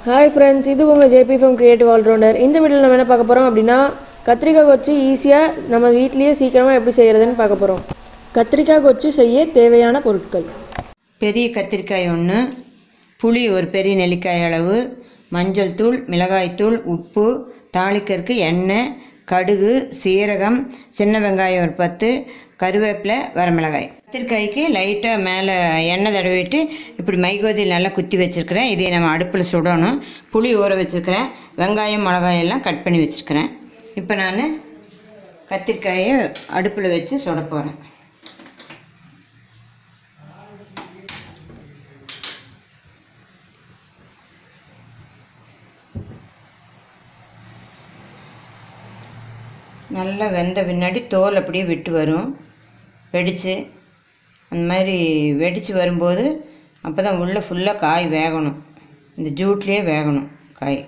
hi friends இது உங்கள் JP from creative allrounder இந்த வீடியோவில் நம்ம என்ன பார்க்க போகிறோம் அப்படின்னா கத்திரிக்காய் கொச்சு ஈஸியாக நம்ம வீட்லேயே சீக்கிரமாக எப்படி செய்கிறதுன்னு பார்க்க போகிறோம் கத்திரிக்காய் கொச்சு செய்ய தேவையான பொருட்கள் பெரிய கத்திரிக்காய் ஒன்று புளி ஒரு பெரிய நெல்லிக்காய் அளவு மஞ்சள் தூள் மிளகாய்த்தூள் உப்பு தாளிக்கருக்கு எண்ணெய் கடுகு சீரகம் சின்ன வெங்காயம் ஒரு பத்து கருவேப்பிலை வரமிளகாய் கத்திரிக்காய்க்கு லைட்டாக மேலே எண்ணெய் தடவிட்டு இப்படி மைகோதியில் நல்லா குத்தி வச்சுருக்கிறேன் இதை நம்ம அடுப்பில் சுடணும் புளி ஊற வச்சுருக்கிறேன் வெங்காயம் மிளகாய் எல்லாம் கட் பண்ணி வச்சுருக்கிறேன் இப்போ நான் கத்திரிக்காயை அடுப்பில் வச்சு சுட போகிறேன் நல்லா வெந்த பின்னாடி தோல் அப்படியே விட்டு வரும் வெடித்து அந்த மாதிரி வெடித்து வரும்போது அப்போ தான் உள்ளே ஃபுல்லாக காய் வேகணும் இந்த ஜூட்லேயே வேகணும் காய்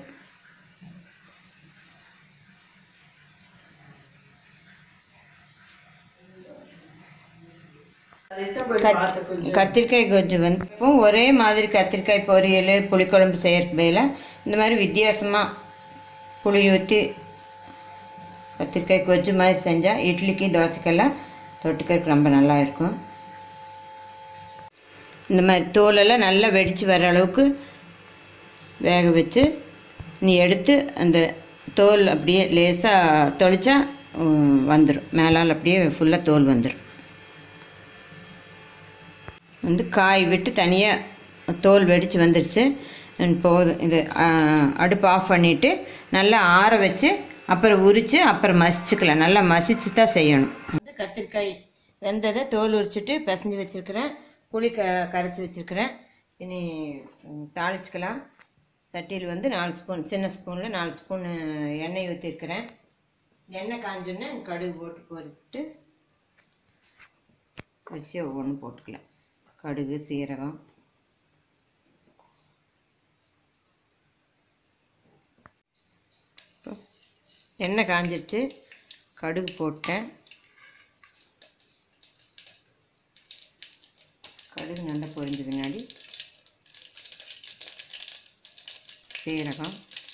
கத்- கத்திரிக்காய் கொஞ்சம் வந்து இப்போ ஒரே மாதிரி கத்திரிக்காய் பொரியல் புளிக்குழம்பு செய்யறதுக்கு பதிலாக இந்த மாதிரி வித்தியாசமாக புளி ஊற்றி கத்திரிக்காய் கொஜ்ஜு மாதிரி செஞ்சால் இட்லிக்கு தோசைக்கெல்லாம் தொட்டுக்கிறதுக்கு ரொம்ப நல்லா இருக்கும் இந்த மாதிரி தோலெல்லாம் நல்லா வெடித்து வர அளவுக்கு வேக வச்சு நீ எடுத்து அந்த தோல் அப்படியே லேசாக தொளிச்சா வந்துடும் மேலால் அப்படியே ஃபுல்லாக தோல் வந்துடும் வந்து காய் விட்டு தனியாக தோல் வெடித்து வந்துடுச்சு ம், போதும் இது ஆ, அடுப்பு ஆஃப் பண்ணிவிட்டு நல்லா ஆற வச்சு அப்புறம் உரித்து அப்புறம் மசிச்சுக்கலாம் நல்லா மசிச்சு தான் செய்யணும் வந்து கத்திரிக்காய் வெந்ததை தோல் உரிச்சிட்டு பிசைஞ்சு வச்சுருக்கிறேன் புளி க கரைச்சி வச்சுருக்கிறேன் இனி ம், தாளிச்சுக்கலாம் சட்டியில் வந்து நாலு ஸ்பூன் சின்ன ஸ்பூனில் நாலு ஸ்பூன் எண்ணெய் ஊற்றிருக்கிறேன் எண்ணெய் காஞ்சோன்னே கடுகு போட்டு பொரிட்டு அரிசியை ஒவ்வொன்றும் போட்டுக்கலாம் கடுகு சீரகம் இப்போ எண்ணெய் காஞ்சிருச்சு கடுகு போட்டேன் கடுகு நல்லா பொரிஞ்ச பின்னாடி சீரகம்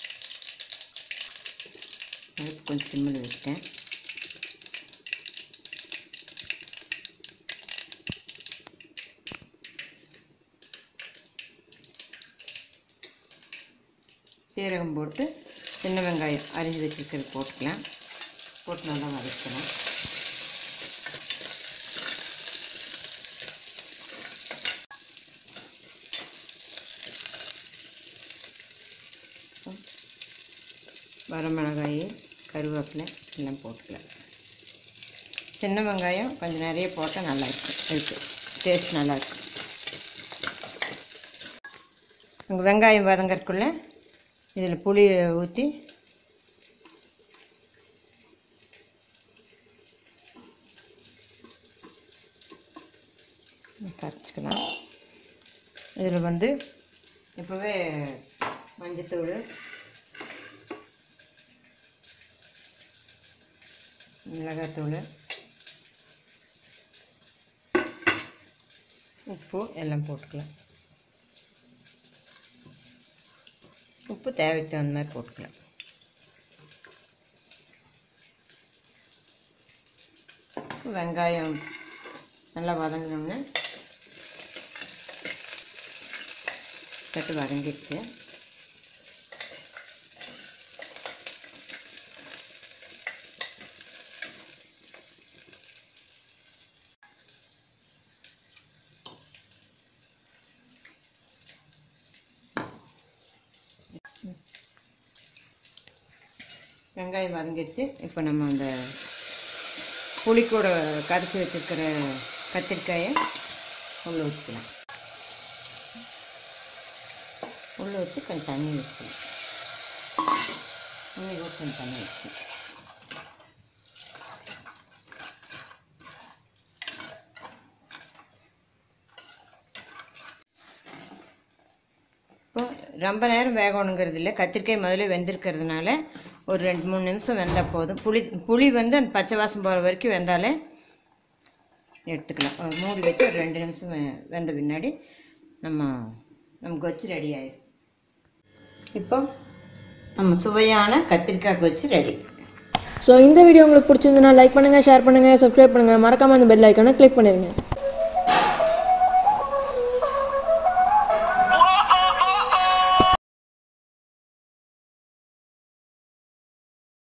அடுப்பு கொஞ்சம் சிம்மில் வச்சுட்டேன் சீரகம் போட்டு சின்ன வெங்காயம் அரிஞ்சு வச்சுருக்கிறது போட்டுக்கலாம் போட்டு நல்லா வதக்கலாம் வரமிளகாய் கருவேப்பிலை எல்லாம் போட்டுக்கலாம் சின்ன வெங்காயம் கொஞ்சம் நிறைய போட்டால் நல்லா இருக்கும் இருக்குது டேஸ்ட் நல்லா இருக்கும் உங்கள் வெங்காயம் வதங்கறதுக்குள்ளே இதில் புளி ஊற்றி கரைச்சிக்கலாம் இதில் வந்து இப்போவே மஞ்சத்தூள் மிளகாத்தூள் உப்பு எல்லாம் போட்டுக்கலாம் உப்பு தேவைக்கு தகுந்த மாதிரி போட்டுக்கலாம் வெங்காயம் நல்லா வதங்கினோம்னா சட்டு வதங்கிடுச்சு வெங்காயம் வதங்கிடுச்சு இப்போ நம்ம அந்த புளிக்கூட கரைச்சி வச்சுருக்கிற கத்திரிக்காயை உள்ளே ஊற்றிக்கலாம் உள்ளே வச்சு கொஞ்சம் தண்ணி ஊற்றலாம் தண்ணி ஊற்றி கொஞ்சம் தண்ணி ஊற்றலாம் இப்போ ரொம்ப நேரம் வேகணுங்கிறது இல்லை கத்திரிக்காய் முதல்ல வெந்திருக்கிறதுனால ஒரு ரெண்டு மூணு நிமிஷம் வெந்தால் போதும் புளி புளி வந்து அந்த பச்சை வாசம் போகிற வரைக்கும் வெந்தாலே எடுத்துக்கலாம் அஹ் மூடி வச்சு ஒரு ரெண்டு நிமிஷம் வெ- வெந்த பின்னாடி நம்ம நமக்கு வச்சு ரெடி ஆயிடும் இப்போ நம்ம சுவையான கத்திரிக்காய் கொச்சு ரெடி ஸோ இந்த வீடியோ உங்களுக்கு பிடிச்சிருந்துன்னா லைக் பண்ணுங்கள் ஷேர் பண்ணுங்கள் சப்ஸ்கிரைப் பண்ணுங்கள் மறக்காமல் அந்த பெல் ஐக்கானை கிளிக் பண்ணிடுங்க